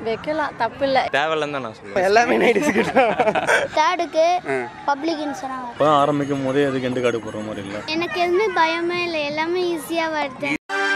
வைக்கலாம் தப்பு இல்லை தேவையில்லைன்னு தான் நான் சொல்லுவேன் எல்லாமே நைட்டு தேர்டுக்கு பப்ளிக்னு சொன்னாங்க இப்போ ஆரம்பிக்கும் போதே அதுக்கு எண்டு கார்டு போடுற மாதிரி இல்லை எனக்கு எதுவுமே பயமே இல்லை எல்லாமே ஈஸியாக வருது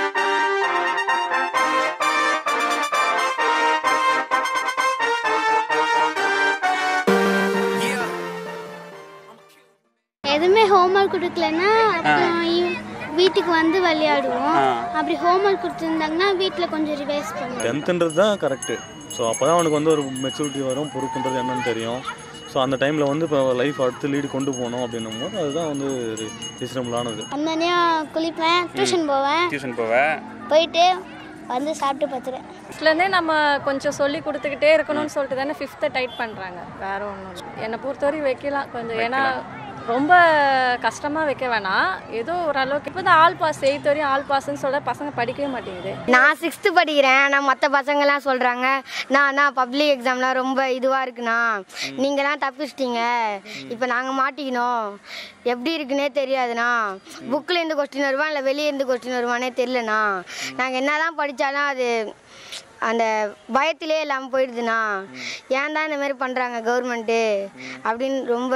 எதுவுமே ஹோம்ஒர்க் கொடுக்கலன்னா அப்புறம் ஈ- வீட்டுக்கு வந்து விளையாடுவோம் அப்படி ஹோம்ஒர்க் கொடுத்துருந்தாங்கன்னா வீட்டில் கொஞ்சம் ரிவைஸ் பண்ணுவோம் டென்த்துன்றது தான் கரெக்டு ஸோ அப்போ தான் அவனுக்கு வந்து ஒரு மெச்சூரிட்டி வரும் பொறுப்புன்றது என்னன்னு தெரியும் ஸோ அந்த டைமில் வந்து இப்போ லைஃப் அடுத்து லீடு கொண்டு போகணும் அப்படின்னும் போது அதுதான் வந்து ரீசனபிளானது அந்தனையா குளிப்பேன் டியூஷன் போவேன் டியூஷன் போவேன் போயிட்டு வந்து சாப்பிட்டு பத்துருவேன் ஃபஸ்ட்லேருந்தே நம்ம கொஞ்சம் சொல்லி கொடுத்துக்கிட்டே இருக்கணும்னு சொல்லிட்டு தானே ஃபிஃப்த்தை டைட் பண்ணுறாங்க வேற ஒன்றும் என்னை பொறுத்தவரையும் வைக்கலாம் கொஞ்சம் ஏன்னா ரொம்ப கஷ்டமாக வைக்க வேணாம் ஏதோ ஓரளவுக்கு இப்போ தான் ஆல் பாஸ் எயித் வரையும் ஆல் பாஸ்ன்னு சொல்ல பசங்க படிக்கவே மாட்டேங்குது நான் சிக்ஸ்த்து படிக்கிறேன் ஆனால் மற்ற பசங்கள்லாம் சொல்கிறாங்க நான் நான் பப்ளிக் எக்ஸாம்லாம் ரொம்ப இதுவாக இருக்குண்ணா நீங்களாம் தப்பிச்சிட்டீங்க இப்போ நாங்கள் மாட்டிக்கணும் எப்படி இருக்குன்னே தெரியாதுண்ணா புக்கில் இருந்து கொஸ்டின் வருவான் இல்லை வெளியே இருந்து கொஸ்டின் வருவானே தெரிலண்ணா நாங்கள் என்ன தான் படித்தாலும் அது அந்த பயத்திலே இல்லாமல் போயிடுதுண்ணா ஏன் தான் இந்த மாதிரி பண்ணுறாங்க கவர்மெண்ட்டு அப்படின்னு ரொம்ப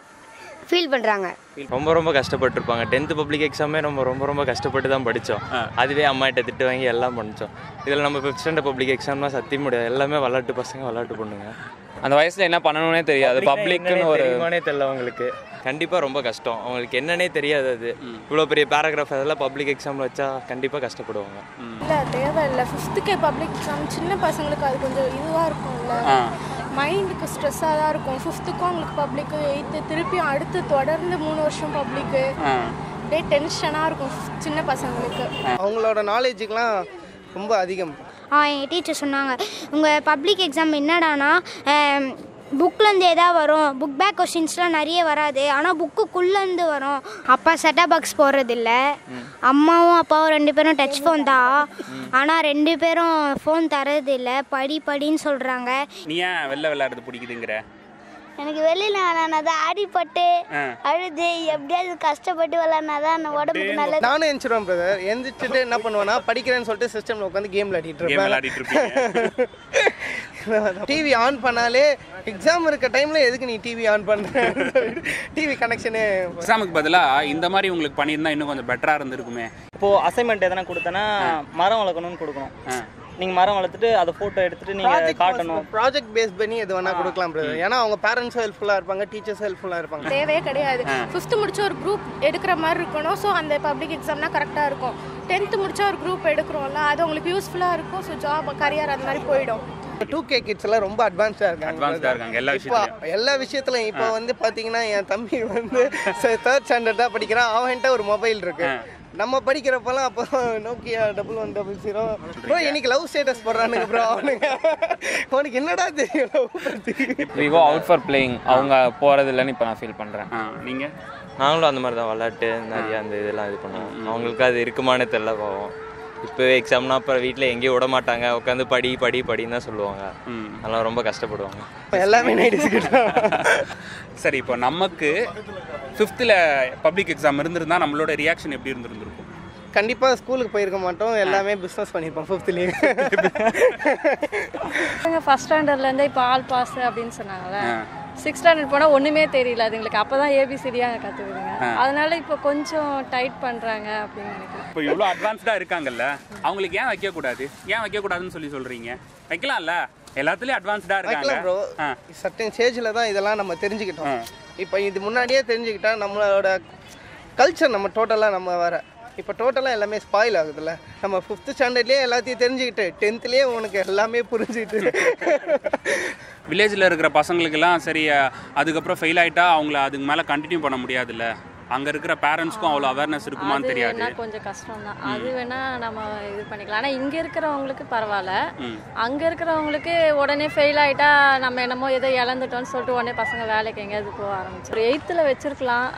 ஃபீல் பண்ணுறாங்க ரொம்ப ரொம்ப கஷ்டப்பட்டிருப்பாங்க டென்த்து பப்ளிக் எக்ஸாமே நம்ம ரொம்ப ரொம்ப கஷ்டப்பட்டு தான் படித்தோம் அதுவே அம்மாட்ட திட்டு வாங்கி எல்லாம் படித்தோம் இதில் நம்ம ஃபிஃப்த் ஸ்டாண்டர்ட் பப்ளிக் எக்ஸாம்லாம் சத்தியம் முடியாது எல்லாமே விளாட்டு பசங்க விளாட்டு பொண்ணுங்க அந்த வயசுல என்ன பண்ணணும்னே தெரியாது பப்ளிக்னு ஒரு தெரியுமானே தெரியல அவங்களுக்கு கண்டிப்பாக ரொம்ப கஷ்டம் அவங்களுக்கு என்னன்னே தெரியாது அது இவ்வளோ பெரிய பேராகிராஃப் அதெல்லாம் பப்ளிக் எக்ஸாமில் வச்சா கண்டிப்பாக கஷ்டப்படுவாங்க இல்லை தேவையில்லை ஃபிஃப்த்துக்கே பப்ளிக் எக்ஸாம் சின்ன பசங்களுக்கு அது கொஞ்சம் இதுவாக இருக்கும்ல மைண்டுக்கு ஸ்ட்ரெஸ்ஸாக தான் இருக்கும் ஃபிஃப்த்துக்கும் அவங்களுக்கு பப்ளிக்கு எயித்து திருப்பியும் அடுத்து தொடர்ந்து மூணு வருஷம் பப்ளிக்கு அப்படியே டென்ஷனாக இருக்கும் சின்ன பசங்களுக்கு அவங்களோட நாலேஜுக்கெலாம் ரொம்ப அதிகம் ஆ எங்கள் டீச்சர் சொன்னாங்க உங்கள் பப்ளிக் எக்ஸாம் என்னடானா புக்லேருந்து எதாவது வரும் புக் பேக் கொஷின்ஸ்லாம் நிறைய வராது ஆனால் புக்குக்குள்ளேருந்து வரும் அப்பா செட்டப் பாக்ஸ் போடுறதில்ல அம்மாவும் அப்பாவும் ரெண்டு பேரும் டச் ஃபோன் தான் ஆனால் ரெண்டு பேரும் ஃபோன் தரதில்ல படி படின்னு சொல்கிறாங்க நீ ஏன் வெளில விளையாடுறது பிடிக்குதுங்கிற எனக்கு வெளியில் விளாட்னாதான் அடிப்பட்டு அழுது எப்படியாவது கஷ்டப்பட்டு விளாட்னாதான் உடம்புக்கு நல்லது நானும் எந்திரிச்சிருவேன் பிரதர் எந்திரிச்சிட்டு என்ன பண்ணுவேன்னா படிக்கிறேன்னு சொல்லிட்டு சிஸ்டமில் உட்காந்து கேம் விளையாடிட்டு கேம் இருப்பேன் விளையாடிட்டு இருப்பீங்க டிவி ஆன் பண்ணாலே எக்ஸாம் இருக்க டைமில் எதுக்கு நீ டிவி ஆன் பண்ணுற டிவி கனெக்ஷனு எக்ஸாமுக்கு பதிலா இந்த மாதிரி உங்களுக்கு பண்ணியிருந்தா இன்னும் கொஞ்சம் பெட்டரா இருந்திருக்குமே இப்போ அசைன்மெண்ட் எதனா கொடுத்தனா மரம் வளர்க்கணும்னு கொடுக்கணும் நீங்க மரம் வளர்த்துட்டு அதை போட்டோ எடுத்துட்டு நீங்க காட்டணும் ப்ராஜெக்ட் பேஸ் பண்ணி எது வேணா கொடுக்கலாம் பிரதர் ஏன்னா அவங்க பேரண்ட்ஸும் ஹெல்ப்ஃபுல்லாக இருப்பாங்க டீச்சர்ஸும் ஹெல்ப்ஃபுல்லாக இருப்பாங்க தேவையே கிடையாது ஃபிஃப்த்து முடிச்ச ஒரு குரூப் எடுக்கிற மாதிரி இருக்கணும் ஸோ அந்த பப்ளிக் எக்ஸாம்னா கரெக்டாக இருக்கும் டென்த்து முடிச்ச ஒரு குரூப் எடுக்கிறோம்ல அது உங்களுக்கு யூஸ்ஃபுல்லாக இருக்கும் ஸோ ஜாப் கரியர் அந்த மாதிரி போயிடும் டூ கே கிட்ஸ் எல்லாம் ரொம்ப அட்வான்ஸ்டாக இருக்காங்க அட்வான்ஸ்டா இருக்காங்க எல்லா இப்போ விஷயத்துலயும் எல்லா விஷயத்துலையும் இப்போ வந்து பார்த்தீங்கன்னா என் தம்பி வந்து தேர்ட் ஸ்டாண்டர்ட் தான் படிக்கிறான் அவன்கிட்ட ஒரு மொபைல் இருக்கு நம்ம படிக்கிறப்பெல்லாம் அப்போ Nokia double one double zero bro இன்னைக்கு லவ் ஸ்டேட்டஸ் போடுறானுங்க ப்ரோ அவனுங்க அவனுக்கு என்னடா தெரியும் லவ் பற்றி விவோ அவுட் ஃபார் பிளேயிங் அவங்க போகிறது இல்லைன்னு இப்போ நான் ஃபீல் பண்ணுறேன் ஆ, நீங்க நாங்களும் அந்த மாதிரி தான் விளாட்டு நிறைய அந்த இதெல்லாம் இது பண்ணுவோம் அவங்களுக்கு அது இருக்குமானே தெரியல பாவம் இப்போவே எக்ஸாம்னா அப்புறம் வீட்டில் எங்கேயும் விட மாட்டாங்க உட்காந்து படி படி படின்னு தான் சொல்லுவாங்க அதெல்லாம் ரொம்ப கஷ்டப்படுவாங்க எல்லாமே நைட்டு சரி இப்போ நமக்கு ஃபிஃப்த்தில் பப்ளிக் எக்ஸாம் இருந்திருந்தா நம்மளோட ரியாக்ஷன் எப்படி இருந்திருந்திருக்கும் கண்டிப்பாக ஸ்கூலுக்கு போயிருக்க மாட்டோம் எல்லாமே பிஸ்னஸ் பண்ணியிருப்போம் ஃபிஃப்த்லேயே ஃபஸ்ட் ஸ்டாண்டர்ட்லேருந்தே இப்போ ஆல் பாஸ் அப்படின்னு சொன்னாங்கல்ல சிக்ஸ் ஸ்டாண்டர்ட் போனால் ஒன்றுமே தெரியல அதுங்களுக்கு அப்போ தான் ஏபிசிடியாக கற்றுக்குதுங்க அதனால இப்போ கொஞ்சம் டைட் பண்ணுறாங்க அப்படின்னு நினைக்கிறேன் இப்போ இவ்வளோ அட்வான்ஸ்டாக இருக்காங்கல்ல அவங்களுக்கு ஏன் வைக்கக்கூடாது ஏன் வைக்கக்கூடாதுன்னு சொல்லி சொல்கிறீங்க வைக்கலாம்ல எல்லாத்துலேயும் அட்வான்ஸ்டாக இருக்காங்க வைக்கலாம் ப்ரோ ஆ. சர்டன் ஸ்டேஜில் தான் இதெல்லாம் நம்ம தெரிஞ்சுக்கிட்டோம் இப்போ இது முன்னாடியே தெரிஞ்சுக்கிட்டா நம்மளோட கல்ச்சர் நம்ம டோட்டலாக நம்ம வர இப்போ டோட்டலாக எல்லாமே ஸ்பாயில் ஆகுதுல்ல நம்ம ஃபிஃப்த் ஸ்டாண்டர்ட்லேயே எல்லாத்தையும் தெரிஞ்சுக்கிட்டு டென்த்லேயே உனக்கு எல்லாமே புரிஞ்சுக்கிட்டு வில்லேஜில் இருக்கிற பசங்களுக்கெல்லாம் சரி அதுக்கப்புறம் ஃபெயில் ஆயிட்டா அவங்கள அதுக்கு மேலே கண்டினியூ பண்ண முடியாதுல்ல அங்கே இருக்கிற பேரண்ட்ஸ்க்கும் அவ்வளோ அவேர்னஸ் இருக்குமான்னு அது தெரியாது வேணா கொஞ்சம் கஷ்டம் தான் அது வேணா நம்ம இது பண்ணிக்கலாம் ஆனால் இங்கே இருக்கிறவங்களுக்கு பரவாயில்ல அங்கே இருக்கிறவங்களுக்கு உடனே ஃபெயில் ஆயிட்டா நம்ம என்னமோ ஏதோ இழந்துட்டோம்னு சொல்லிட்டு உடனே பசங்க வேலைக்கு எங்கேயாவது போக ஆரம்பிச்சு ஒரு எயித்தில் வச்சிருக்கலாம்